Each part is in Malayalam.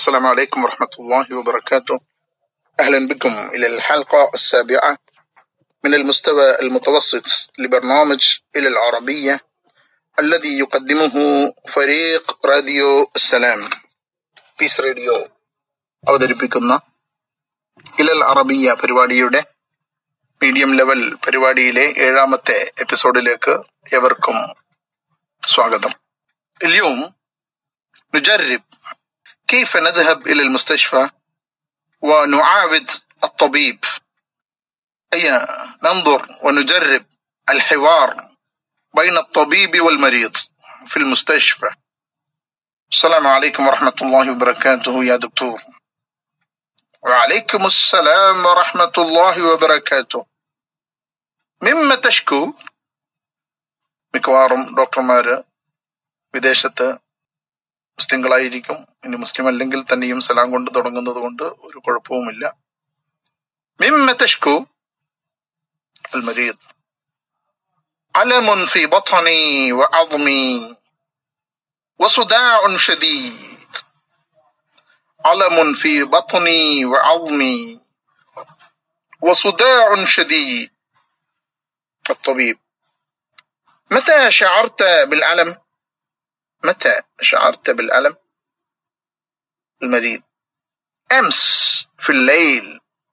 السلام عليكم ورحمة الله وبركاته أهلا بكم إلى الحلقة السابعة من المستوى المتوسط لبرنامج إلى العربية الذي يقدمه فريق راديو السلام പീസ് റേഡിയോ അവതരിപ്പിക്കുന്ന ഇലൽ അറബിയ പരിപാടിയുടെ മീഡിയം ലെവൽ പരിപാടിയിലെ ഏഴാമത്തെ എപ്പിസോഡിലേക്ക് എവർക്കും സ്വാഗതം اليوم نجرب كيف نذهب إلى المستشفى ونعاود الطبيب هيا ننظر ونجرب الحوار بين الطبيب والمريض في المستشفى السلام عليكم ورحمة الله وبركاته يا دكتور وعليكم السلام ورحمة الله وبركاته مما تشكو മിക്കവാറും ഡോക്ടർമാര് വിദേശത്ത് മുസ്ലിങ്ങളായിരിക്കും ഇനി മുസ്ലിം അല്ലെങ്കിൽ തന്നെയും സലാം കൊണ്ട് തുടങ്ങുന്നത് കൊണ്ട് ഒരു കുഴപ്പവുമില്ല മിമ്മ തഷ്കു المريض ألم في بطني وعظمي وصداع شديد ألم في بطني وعظمي وصداع شديد الطبيب متى شعرت بالألم؟ متى شعرت بالألم؟ المريض أمس في الليل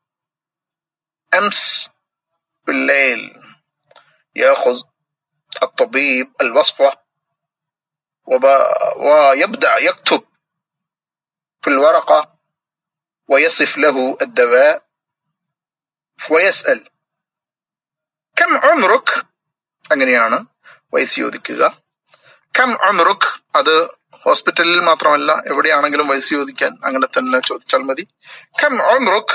أمس في الليل يأخذ الطبيب الوصفة وب- ويبدأ يكتب في الورقة ويصف له الدواء ويسأل كم عمرك അങ്ങനെയാണ് വയസ്സ് ചോദിക്കുക കം അമ്രുഖ് അത് ഹോസ്പിറ്റലിൽ മാത്രമല്ല എവിടെയാണെങ്കിലും വയസ്സ് ചോദിക്കാൻ അങ്ങനെ തന്നെ ചോദിച്ചാൽ മതി കം അമ്രുഖ്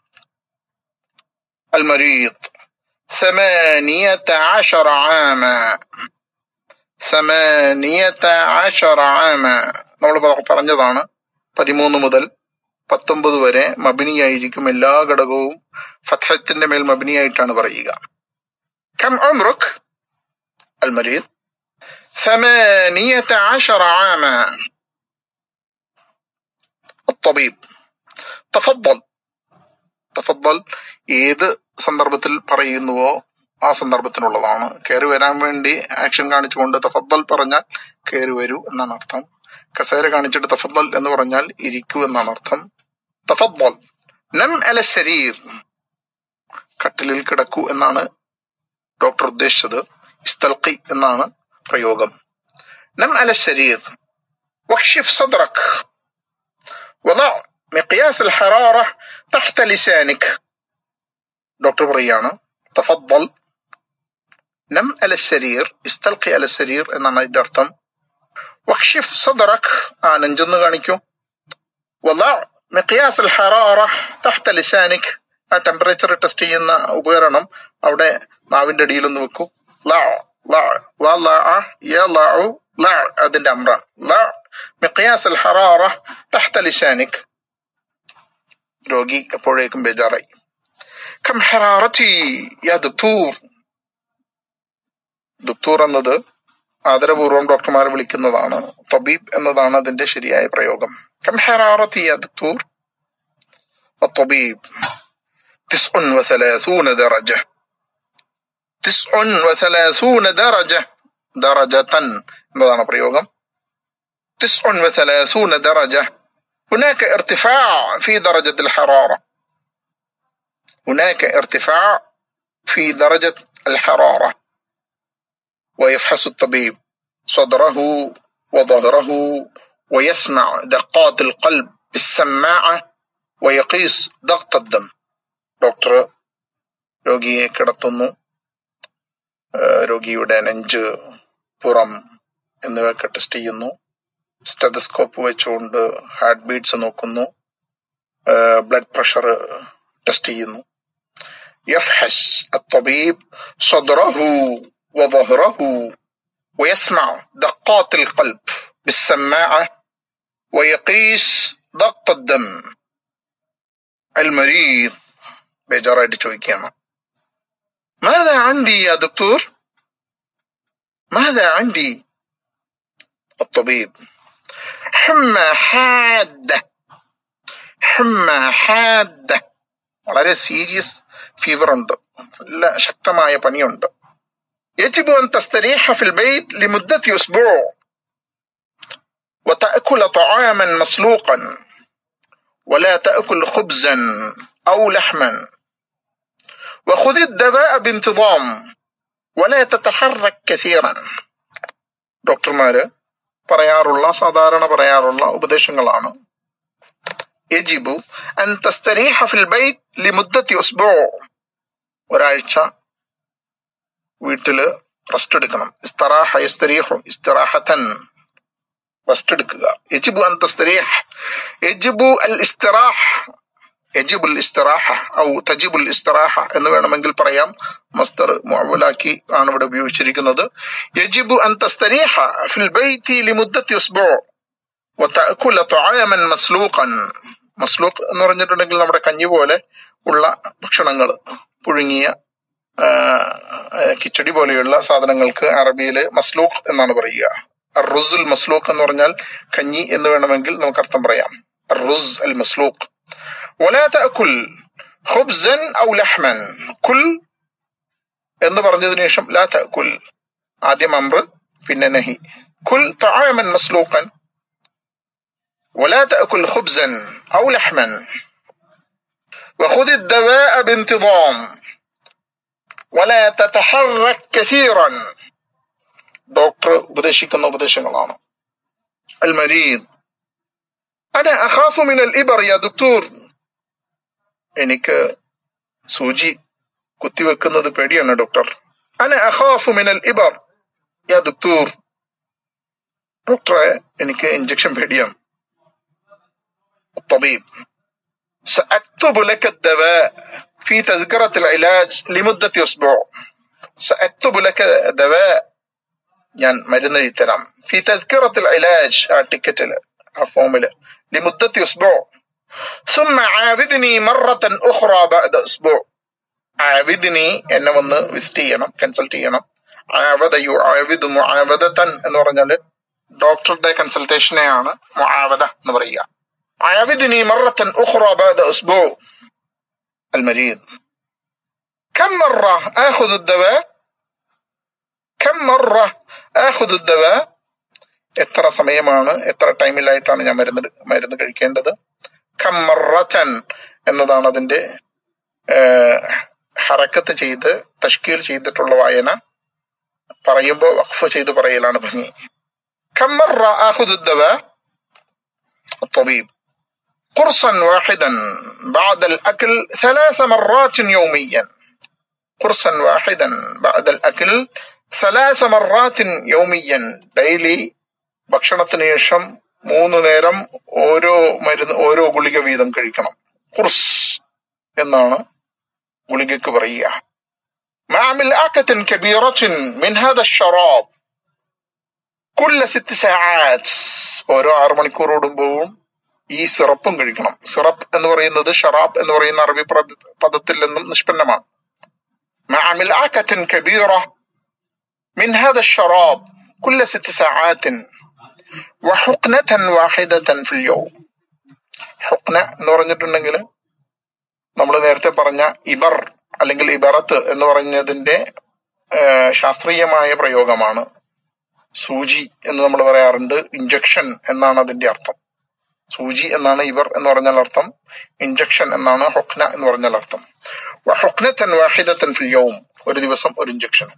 المريض ثمانية عشر عاما ثمانية عشر عاما നമ്മൾ പ- പറഞ്ഞതാണ് പതിമൂന്ന് മുതൽ പത്തൊമ്പത് വരെ മബിനിയായിരിക്കും എല്ലാ ഘടകവും ഫത്തഹത്തിന്റെ മേൽ മബിനിയായിട്ടാണ് പറയുക കം അമ്രുഖ് المريض ثمانية عشر عاما الطبيب تفضل തഫദ്ദൽ ഏത് സന്ദർഭത്തിൽ പറയുന്നുവോ ആ സന്ദർഭത്തിനുള്ളതാണ് കയറി വരാൻ വേണ്ടി ആക്ഷൻ കാണിച്ചുകൊണ്ട് തഫദ്ദൽ പറഞ്ഞാൽ കയറി വരൂ എന്നാണ് അർത്ഥം കസേര കാണിച്ചിട്ട് തഫദ്ദൽ എന്ന് പറഞ്ഞാൽ ഇരിക്കൂ എന്നാണ് അർത്ഥം തഫദ്ദൽ നം അല ശരീർ കട്ടിലിൽ കിടക്കൂ എന്നാണ് ഡോക്ടർ ഉദ്ദേശിച്ചത് ഇസ്തൽഖി എന്നാണ് പ്രയോഗം നം അല ശരീർ وكشف صدرك وضع مقياس الحرارة تحت لسانك ഡോക്ടർ പറയാണ് തഫദ്ദൽ നം അല ശരീർ ഇസ്തൽഖി അല ശരീർ എന്നാണ് അതിന്റെ അർത്ഥം വക്ഷിഫ് സദറക് ആ നെഞ്ചൊന്ന് കാണിക്കൂ വضع مقياس الحرارة تحت لسانك ആ ടെമ്പറേച്ചർ ടെസ്റ്റ് ചെയ്യുന്ന ഉപകരണം അവിടെ നാവിന്റെ അടിയിലൊന്ന് വെക്കൂ ല ല വ ല അ യ ല ഉ ല അതിന്റെ അമ്ര ല مقياس الحرارة تحت لسانك രോഗി എപ്പോഴേക്കും ബേജാറായി കം ഹറാറത്തി യാ ദുത്തൂർ ദുത്തൂർ എന്നത് ആദരപൂർവ്വം ഡോക്ടർമാരെ വിളിക്കുന്നതാണ് തബീബ് എന്നതാണ് അതിന്റെ ശരിയായ പ്രയോഗം കം ഹറാറത്തി യാ ദുത്തൂർ الطبيب تسع وثلاثون درجة تسع وثلاثون درجة درجة എന്നതാണ് പ്രയോഗം تسع وثلاثون درجة هناك ارتفاع في درجة الحرارة هناك ارتفاع في درجة الحرارة ويفحص الطبيب صدره وظهره ويسمع دقات القلب بالسماعة ويقيس ضغط الدم ഡോക്ടർ രോഗിയെ കിടത്തുന്നു ആ, രോഗിയുടെ നെഞ്ച് പുറം എന്നിവയൊക്കെ ടെസ്റ്റ് ചെയ്യുന്നു സ്റ്റെതസ്കോപ്പ് വെച്ചുകൊണ്ട് ഹാർട്ട് ബീറ്റ്സ് നോക്കുന്നു ബ്ലഡ് പ്രഷർ ടെസ്റ്റ് ചെയ്യുന്നു يفحص الطبيب صدره وظهره ويسمع دقات القلب بالسماعة ويقيس ضغط الدم المريض بجرائد ചോദിക്കുകയാണ് ماذا عندي يا دكتور ماذا عندي الطبيب حمى حادة ഹുമ്മ ഹാദ്ദ വളരെ സീരിയസ് ഫീവർ ഉണ്ട് നല്ല ശക്തമായ പനിയുണ്ട് يجب أن تستريح في البيت لمدة أسبوع وتأكل طعاما مسلوقا ولا تأكل خبزا أو لحما وخذ الدواء بانتظام ولا تتحرك كثيرا ഡോക്ടർമാര് പറയാറുള്ള സാധാരണ പറയാറുള്ള ഉപദേശങ്ങളാണ് യജിബു അൻ തസ്തരീഹ ഫിൽ ബൈത്ത് ലിമുദ്ദത്തി ഉസ്ബൂ ഒരാഴ്ച വീട്ടില് റെസ്റ്റ് എടുക്കണം ഇസ്തറാഹ യസ്തരീഹു ഇസ്തിറാഹത്തൻ റെസ്റ്റ് എടുക്കുക യജിബു അൻ തസ്തരീഹ് യജിബു അൽ ഇസ്തിറാഹ് യജിബുൽ ഇസ്തിറാഹ ഔ തജിബുൽ ഇസ്തിറാഹ എന്ന് വേണമെങ്കിൽ പറയാം മസ്തർ മുഅവലാക്കി ആണ് ഇവിടെ ഉപയോഗിച്ചിരിക്കുന്നത് യജിബു അൻ തസ്തരീഹ ഫിൽ ബൈത്തി ലിമുദ്ദത്തി ഉസ്ബൂ വതഅകുല തആമൻ മസ്ലൂഖൻ മസ്ലൂഖ് എന്ന് പറഞ്ഞിട്ടുണ്ടെങ്കിൽ നമ്മുടെ കഞ്ഞി പോലെ ഉള്ള ഭക്ഷണങ്ങൾ പുഴുങ്ങിയ ആ, കിച്ചടി പോലെയുള്ള സാധനങ്ങൾക്ക് അറബിയിൽ മസ്ലൂഖ് എന്നാണ് പറയുക റുസുൽ മസ്ലൂഖ് എന്ന് പറഞ്ഞാൽ കഞ്ഞി എന്ന് വേണമെങ്കിൽ നമുക്ക് അർത്ഥം പറയാം റുസ് അൽ മസ്ലൂഖ് ولا تأكل خبزا أو لحما كل എന്ന് പറഞ്ഞതിന് ശേഷം ലാ തഅകുൽ ആദ്യം അമ്ര പിന്നെ നഹി കുൽ തആമൻ മസ്ലൂഖൻ ولا تأكل خبزا أو لحما وخذ الدواء بانتظام ولا تتحرك كثيرا ഡോക്ടർ ഉപദേശിക്കുന്ന ഉപദേശങ്ങളാണ് അൽ മരീദ് أنا أخاف من الإبر يا دكتور എനിക്ക് സൂചി കുത്തിവെക്കുന്നത് പേടിയാണ് ഡോക്ടർ അന അഖാഫു മിനൽ ഇബർ യാ ദക്തൂർ ഡോക്ടറെ എനിക്ക് ഇഞ്ചക്ഷൻ പേടിയാണ് الطبيب سأكتب لك الدواء في تذكرة العلاج لمدة أسبوع سأكتب لك دواء ഞാൻ മരുന്ന് എഴുതി തരാം ഫി തദ്കിറത്തിൽ ഇലാജ് ആ ടിക്കറ്റില് ആ ഫോമില് ലിമുദ്ദത്തി ഉസ്ബോ ثم عاودني مرة أخرى بعد أسبوع عاودني എന്നെ വന്ന് വിസിറ്റ് ചെയ്യണം കൺസൾട്ട് ചെയ്യണം ആവദ യു ആവിദ് മുആവദത്തൻ എന്ന് പറഞ്ഞാല് ഡോക്ടറുടെ കൺസൾട്ടേഷനെയാണ് മുആവദ എന്ന് പറയുക عاودني مرة أخرى بعد أسبوع المريض كم مرة آخذ الدواء كم مرة آخذ الدواء എത്ര സമയമാണ് എത്ര ടൈമിലായിട്ടാണ് ഞാൻ മരുന്ന് എടു- മരുന്ന് കഴിക്കേണ്ടത് കമ്മറത്തൻ എന്നതാണ് അതിന്റെ ഏഹ്, ഹറക്കത്ത് ചെയ്ത് തഷ്കീൽ ചെയ്തിട്ടുള്ള വായന പറയുമ്പോൾ വഖഫ് ചെയ്ത് പറയലാണ് ഭംഗി കമ്മറ ആഹുദുദ്ദവ الطبيب قرصا واحدا بعد الأكل ثلاث مرات يوميا قرصا واحدا بعد الأكل ثلاث مرات يوميا ഡെയിലി ഭക്ഷണത്തിന് ശേഷം മൂന്ന് നേരം ഓരോ മരുന്ന് ഓരോ ഗുളിക വീതം കഴിക്കണം കുർസ് എന്നാണ് ഗുളികക്ക് പറയുക مع ملعقة كبيرة من هذا الشراب كل ست ساعات ഓരോ ആറ് മണിക്കൂർ കൂടുമ്പോഴും ഈ സിറപ്പും കഴിക്കണം സിറപ്പ് എന്ന് പറയുന്നത് ഷറാബ് എന്ന് പറയുന്ന അറബി പ്രദ- പദത്തിൽ നിന്നും നിഷ്പന്നമാണ് مع ملعقة كبيرة من هذا الشراب كل ست ساعات وحقنة واحدة في اليوم ഹുക്ന എന്ന് പറഞ്ഞിട്ടുണ്ടെങ്കിൽ നമ്മൾ നേരത്തെ പറഞ്ഞ ഇബർ അല്ലെങ്കിൽ ഇബറത്ത് എന്ന് പറഞ്ഞതിന്റെ ആ, ശാസ്ത്രീയമായ പ്രയോഗമാണ് സൂചി എന്ന് നമ്മൾ പറയാറുണ്ട് ഇഞ്ചക്ഷൻ എന്നാണ് അതിന്റെ അർത്ഥം സൂചി എന്നാണ് ഇവർ എന്ന് പറഞ്ഞാൽ അർത്ഥം ഇഞ്ചക്ഷൻ എന്നാണ് ഹൊക്ന എന്ന് പറഞ്ഞാൽ അർത്ഥം ഹൊക്നത്തൻ വാഹിദത്തൻ ഫിൽ യൗം ഒരു ദിവസം ഒരു ഇഞ്ചക്ഷൻ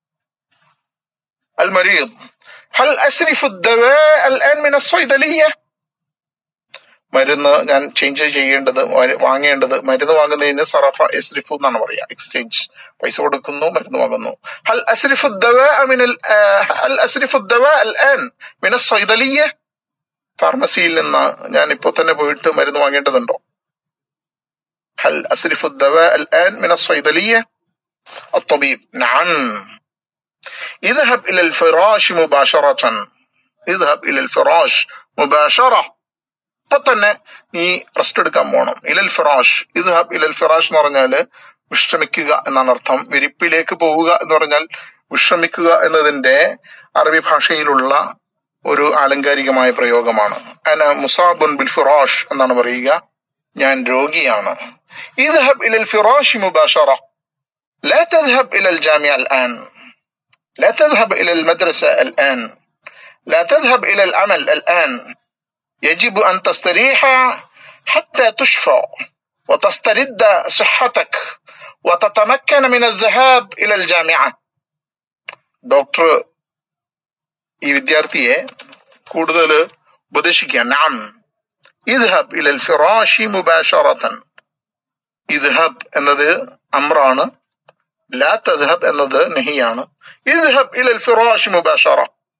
المريض هل أسرف الدواء الآن من الصيدلية മരുന്ന് ഞാൻ ചേഞ്ച് ചെയ്യേണ്ടത് മരു- വാങ്ങേണ്ടത് മരുന്ന് വാങ്ങുന്നതിന് സറഫ എസ്രിഫു എന്നാണ് പറയാ എക്സ്ചേഞ്ച് പൈസ കൊടുക്കുന്നു മരുന്ന് വാങ്ങുന്നു ഹൽ അസ്രിഫു الدواء من ال- آه، هل أسرف الدواء الآن من الصيدلية ഫാർമസിയിൽ നിന്ന് ഞാൻ ഇപ്പോ തന്നെ പോയിട്ട് മരുന്ന് വാങ്ങേണ്ടതുണ്ടോ هل أسرف الدواء الآن من الصيدلية الطبيب نعم اذهب إلى الفراش مباشرة اذهب إلى الفراش مباشرة ഇപ്പൊ തന്നെ നീ റെസ്റ്റ് എടുക്കാൻ പോകണം ഇലൽ ഫിറാഷ് ഇത് ഇലൽ ഫിറാഷ് എന്ന് പറഞ്ഞാല് വിശ്രമിക്കുക എന്നാണ് അർത്ഥം വിരിപ്പിലേക്ക് പോവുക എന്ന് പറഞ്ഞാൽ വിശ്രമിക്കുക എന്നതിന്റെ അറബി ഭാഷയിലുള്ള ഒരു ആലങ്കാരികമായ പ്രയോഗമാണ് അന മുസാബുൻ ബിൽ ഫിറാഷ് എന്നാണ് പറയുക ഞാൻ രോഗിയാണ് اذهب الى الفراش مباشرة لا تذهب الى الجامعة الآن لا تذهب الى المدرسة الآن لا تذهب الى العمل الآن يجب أن تستريح حتى تشفى وتسترد صحتك وتتمكن من الذهاب إلى الجامعة ഡോക്ടർ ഈ വിദ്യാർത്ഥിയെ കൂടുതൽ ഉപദേശിക്കുക നാം ഇദ്ഹബ് ഇലൽ ഫിറാഷി മുബാഷറത്തൻ ഇദ്ഹബ് എന്നത് അമ്രാണ് ലാ തദ്ഹബ് എന്നത് നഹിയാണ് ഇദ്ഹബ് ഇലൽ ഫിറാഷി മുബാഷറ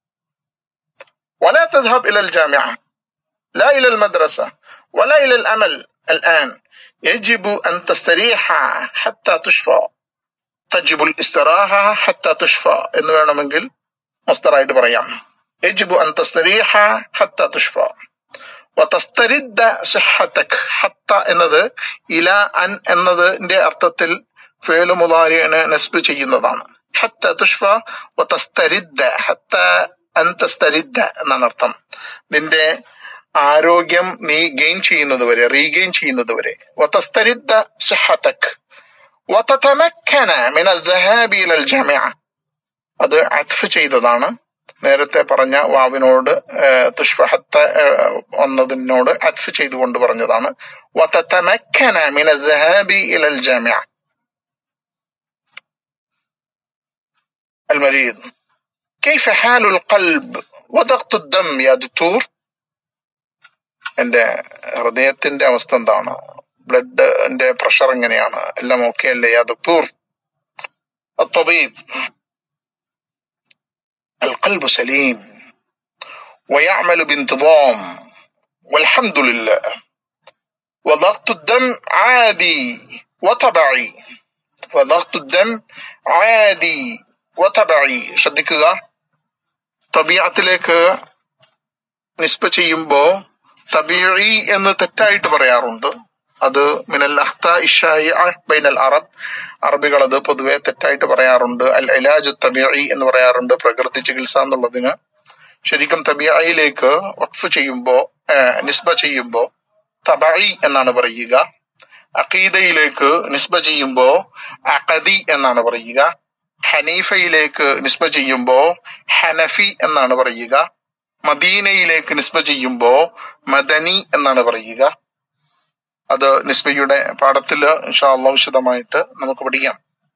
ولا تذهب إلى الجامعة لا إلى المدرسة ولا إلى الأمل الآن يجب أن تستريح حتى تشفى تجب الاستراحة حتى تشفى എന്ന് വേണമെങ്കിൽ മസ്തറായിട്ട് പറയാം يجب أن تستريح حتى تشفى وتسترد صحتك حتى എന്നത് ഇല അൻ എന്നതിന്റെ അർത്ഥത്തിൽ ഫേലു മുതാരിനെ നസ്ബ് ചെയ്യുന്നതാണ് حتى تشفى وتسترد حتى أن تسترد എന്നാണ് അർത്ഥം നിന്റെ ആരോഗ്യം നീ ഗെയിൻ ചെയ്യുന്നത് വരെ റീഗെയിൻ ചെയ്യുന്നത് വരെ وتسترد صحتك وتتمكن من الذهاب إلى الجامعة അത് അത്ഫ് ചെയ്തതാണ് നേരത്തെ പറഞ്ഞ വാവിനോട് തുഷ്ഫഹത്ത വന്നതിനോട് അത്ഫ് ചെയ്തുകൊണ്ട് പറഞ്ഞതാണ് وتتمكن من الذهاب إلى الجامعة المريض كيف حال القلب وضغط الدم يا دكتور എന്റെ ഹൃദയത്തിന്റെ അവസ്ഥ എന്താണ് ബ്ലഡിന്റെ പ്രഷർ എങ്ങനെയാണ് എല്ലാം ഓക്കെ അല്ലേ യാ ദക്തൂർ الطبيب القلب سليم ويعمل بانتظام والحمد لله وضغط الدم عادي وطبيعي وضغط الدم عادي وطبيعي ശ്രദ്ധിക്കുക തബിയത്തിലേക്ക് നിസ്ബ ചെയ്യുമ്പോ തബീഇ എന്ന് തെറ്റായിട്ട് പറയാറുണ്ട് അത് മിനൽ അഖ്ത ബൈനൽ അറബ് അറബികൾ അത് പൊതുവെ തെറ്റായിട്ട് പറയാറുണ്ട് അൽ ഇലാജു തബീഇ എന്ന് പറയാറുണ്ട് പ്രകൃതി ചികിത്സ എന്നുള്ളതിന് ശരിക്കും തബിയയിലേക്ക് വഖഫ് ചെയ്യുമ്പോ നിസ്ബ ചെയ്യുമ്പോ തബഈ എന്നാണ് പറയുക അഖീദയിലേക്ക് നിസ്ബ ചെയ്യുമ്പോ അഖദി എന്നാണ് പറയുക ഹനീഫയിലേക്ക് നിസ്ബ ചെയ്യുമ്പോ ഹനഫി എന്നാണ് പറയുക മദീനയിലേക്ക് നിസ്ബ ചെയ്യുമ്പോ മദനി എന്നാണ് പറയുക അത് നിസ്ബയുടെ പാഠത്തിൽ ഇൻഷാല്ല വിശദമായിട്ട് നമുക്ക് പഠിക്കാം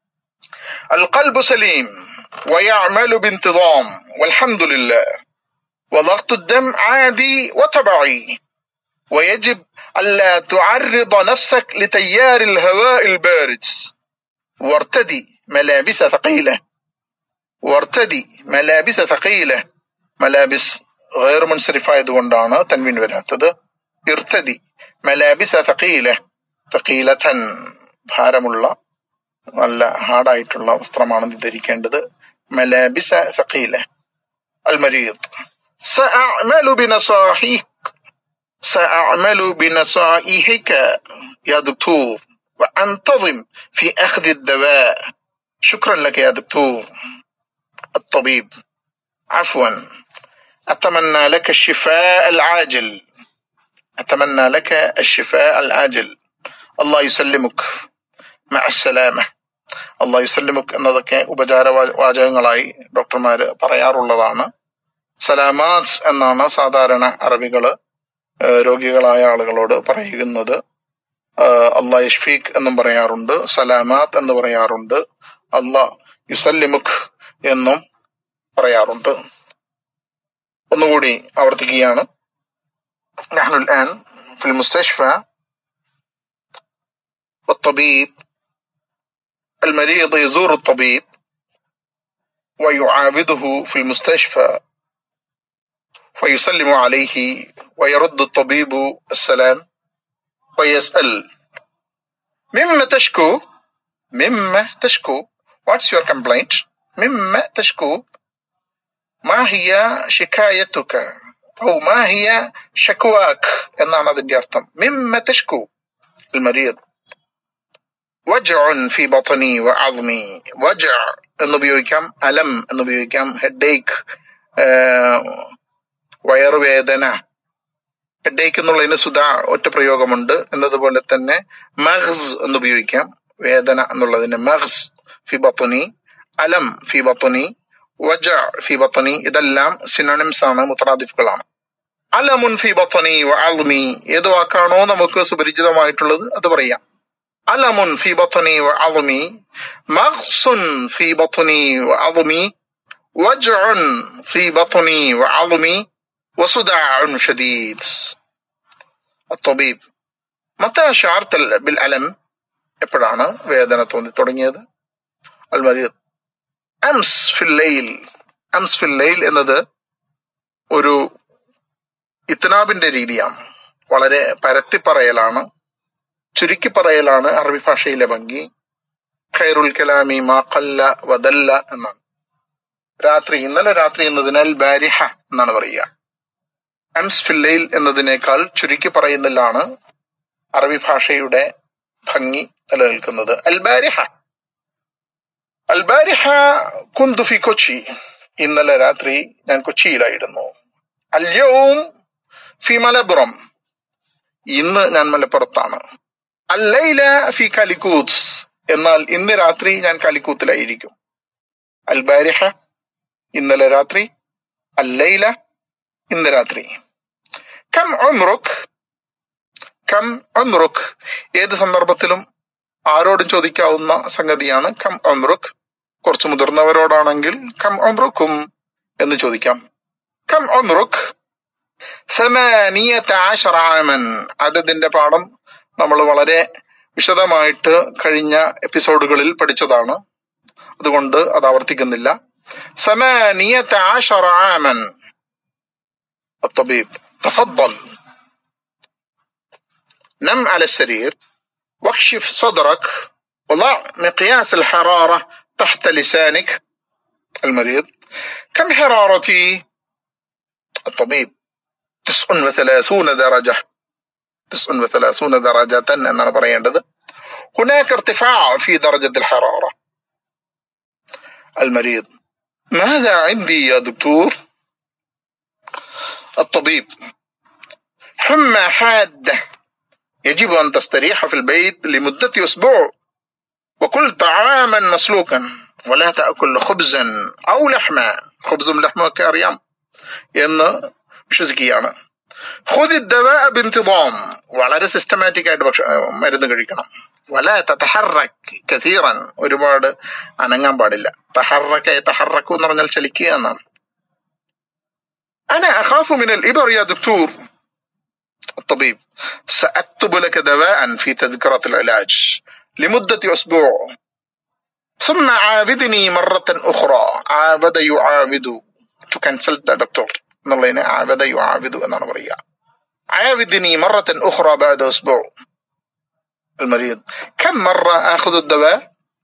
അൽ ഖൽബു സലീം ويعمل بانتظام والحمد لله وضغط الدم عادي وطبيعي ويجب ألا تعرض نفسك لتيار الهواء البارد وارتدي ملابس ثقيلة وارتدي ملابس ثقيلة ملابس غير منصرف ആയതുകൊണ്ടാണ് തൻവീൻ വരാത്തത് ഇർത്തതി മലാബിസ തക്കീല തക്കീലത്തൻ ഭാരമുള്ള നല്ല ഹാർഡായിട്ടുള്ള വസ്ത്രമാണ് നീ ധരിക്കേണ്ടത് മലാബിസ തക്കീല المريض سأعمل بنصائحك سأعمل بنصائحك يا دكتور وأنتظم في أخذ الدواء شكرا لك يا دكتور الطبيب عفوا أتمنى لك الشفاء العاجل أتمنى لك الشفاء العاجل الله يسلمك مع السلامة الله يسلمك എന്നതൊക്കെ ഉപചാര വാചകങ്ങളായി ഡോക്ടർമാര് പറയാറുള്ളതാണ് സലാമാത്ത് എന്നാണ് സാധാരണ അറബികള് രോഗികളായ ആളുകളോട് പറയുന്നത് അള്ളാഹ് യഷ്ഫീഖ് എന്നും പറയാറുണ്ട് സലാമാത്ത് എന്ന് പറയാറുണ്ട് അള്ളാഹ് യുസല്ലിമുഖ് എന്നും പറയാറുണ്ട് ഒന്നുകൂടി ആവർത്തിക്കുകയാണ് نحن الآن في المستشفى والطبيب المريض يزور الطبيب ويعاوده في المستشفى فيسلم عليه ويرد الطبيب السلام ويسأل مما تشكو مما تشكو What's your complaint مما تشكو ما هي شكايتك أو ما هي شكواك എന്നാണ് അതിന്റെ അർത്ഥം مما تشكو المريض وجع في بطني وعظمي وجع എന്ന് ഉപയോഗിക്കാം അലം എന്ന് ഉപയോഗിക്കാം ഹെഡേക്ക് വയറുവേദന ഹെഡേക്ക് എന്നുള്ളതിന് സുധാ ഒറ്റ പ്രയോഗമുണ്ട് എന്നതുപോലെ തന്നെ മഹ്സ് എന്ന് ഉപയോഗിക്കാം വേദന എന്നുള്ളതിന് മഹ്സ് ഫി ബത്തുനി അലം ഫി ബത്തുനി വജ ഫി ബത്തുനി ഇതെല്ലാം സിനോണിംസ് ആണ് മുത്തറാദിഫുകളാണ് അലമുൻ ഫി ബത്തുനി വഅൽമി ഏത് വാക്കാണോ നമുക്ക് സുപരിചിതമായിട്ടുള്ളത് അത് പറയാം അലമുൻ ഫി ബത്തുനി വഅൽമി മഖ്സുൻ ഫി ബത്തുനി വഅൽമി വജ്ഉൻ ഫി ബത്തുനി വഅൽമി വസുദാഉൻ ഷദീദ് الطبيب متى شعرت بالألم എപ്പോഴാണ് വേദന തോന്നി തുടങ്ങിയത് അൽ മരീദ് അംസ് ഫിൽ ലൈൽ അംസ് ഫിൽ ലൈൽ എന്നത് ഒരു ഇത്നാബിന്റെ രീതിയാണ് വളരെ പരത്തി പറയലാണ് ചുരുക്കി പറയലാണ് അറബി ഭാഷയിലെ ഭംഗി ഖൈറുൽ കലാമി മാഖല്ല വദല്ല എന്നാണ് രാത്രി ഇന്നലെ രാത്രി എന്നതിനാൽ ബാരിഹ എന്നാണ് പറയുക അംസ് ഫില്ലയിൽ എന്നതിനേക്കാൾ ചുരുക്കി പറയുന്നതിലാണ് അറബി ഭാഷയുടെ ഭംഗി നിലനിൽക്കുന്നത് അൽബാരിഹ അൽബാരിഹ കുന്തു ഫി കൊച്ചി ഇന്നലെ രാത്രി ഞാൻ കൊച്ചിയിലായിരുന്നു അല്യവും ഫി മലപ്പുറം ഇന്ന് ഞാൻ മലപ്പുറത്താണ് അല്ലൈല ഫി കാലിക്കൂത്ത് എന്നാൽ ഇന്ന് രാത്രി ഞാൻ കാലിക്കൂത്തിലായിരിക്കും അൽബാരിഹ ഇന്നലെ രാത്രി അല്ലൈല ഇന്ന് രാത്രി കം ഉംറുക് കം ഉംറുക് ഏത് സന്ദർഭത്തിലും ആരോടും ചോദിക്കാവുന്ന സംഗതിയാണ് കം ഉംറുക് കുറച്ച് മുതിർന്നവരോടാണെങ്കിൽ കം ഉംറുക്കും എന്ന് ചോദിക്കാം കം ഉംറുക് സമാനിയത ആശറ ആമൻ അതതിന്റെ പാഠം നമ്മൾ വളരെ വിശദമായിട്ട് കഴിഞ്ഞ എപ്പിസോഡുകളിൽ പഠിച്ചതാണ് അതുകൊണ്ട് അത് ആവർത്തിക്കുന്നില്ല സമാനിയത ആശറ ആമൻ الطبيب تفضل نم على السرير واكشف صدرك وضع مقياس الحرارة تحت لسانك المريض كم حرارتي الطبيب تسع وثلاثون درجة تسع وثلاثون درجة أنا بريندد هناك ارتفاع في درجة الحرارة المريض ماذا عندي يا دكتور الطبيب حمى حادة يجب أن تستريح في البيت لمدة أسبوع وكل طعاما مسلوكا ولا تأكل خبزا أو لحما خبز لحمة كاريام എന്ന് വിശ്വസിക്കുകയാണ് ഖുദി ദവാ ബിന്തിദാം വളരെ സിസ്റ്റമാറ്റിക് ആയിട്ട് ഭക്ഷ മരുന്ന് കഴിക്കണം വല തഹറക് കഥീറൻ ഒരുപാട് അനങ്ങാൻ പാടില്ല തഹറക്ക തഹറക്കു എന്ന് പറഞ്ഞാൽ ചലിക്കുക എന്നാണ് أنا أخاف من الإبر يا دكتور الطبيب سأكتب لك دواء في تذكرة العلاج لمدة أسبوع ثم عاودني مرة أخرى عاود يعاود to consult the doctor എന്നുള്ളതിന് عاود يعاود എന്നാണ് പറയുക عاودني مرة أخرى بعد أسبوع المريض كم مرة آخذ الدواء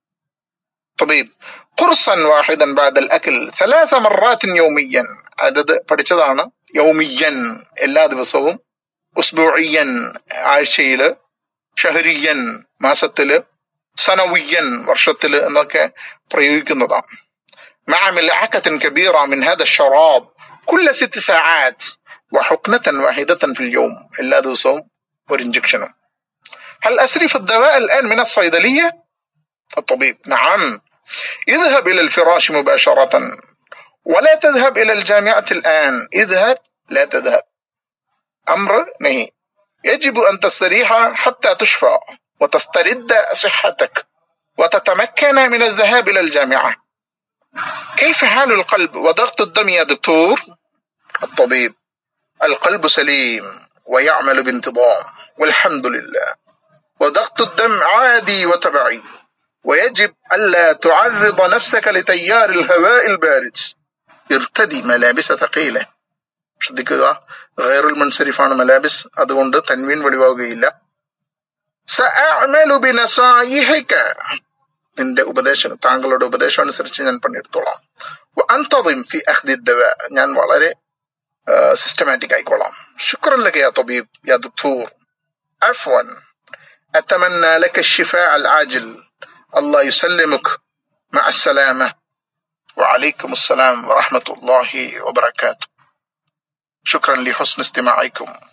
طبيب قرصا واحدا بعد الأكل ثلاث مرات يوميا അതത് പഠിച്ചതാണ് യൗമിയൻ എല്ലാ ദിവസവും ഉസ്ബുഇയൻ ആഴ്ചയില് ഷഹരിയൻ മാസത്തില് സനവിയൻ വർഷത്തില് എന്നൊക്കെ പ്രയോഗിക്കുന്നതാണ് مع ملعقة كبيرة من هذا الشراب كل ست ساعات وحقنة واحدة في اليوم إلا دوسهم ورنجكشنه هل أسرف الدواء الآن من الصيدلية؟ الطبيب نعم اذهب إلى الفراش مباشرة ولا تذهب إلى الجامعة الآن اذهب لا تذهب أمر نهي يجب أن تستريح حتى تشفى وتسترد صحتك وتتمكن من الذهاب إلى الجامعة كيف حال القلب وضغط الدم يا دكتور الطبيب القلب سليم ويعمل بانتظام والحمد لله وضغط الدم عادي وطبيعي ويجب ألا تعرض نفسك لتيار الهواء البارد ارتدي ملابس ثقيلة ശ്രദ്ധിക്കുക ഗൈറുൽ മുൻസരിഫാണ് മലാബിസ് അതുകൊണ്ട് തൻവീൻ വെളിവാകുകയില്ല സഅഅമലു ബിനസായിഹിക നിന്റെ ഉപദേശം താങ്കളുടെ ഉപദേശം അനുസരിച്ച് ഞാൻ പണിയെടുത്തോളാം അന്തതിം ഫി അഖ്ദി ദവ ഞാൻ വളരെ സിസ്റ്റമാറ്റിക് ആയിക്കോളാം ശുക്രൻ ലക യാ തബീബ് യാ ദക്തൂർ عفوا أتمنى لك الشفاء العاجل الله يسلمك مع السلامة وعليكم السلام ورحمة الله وبركاته شكرا لحسن استماعكم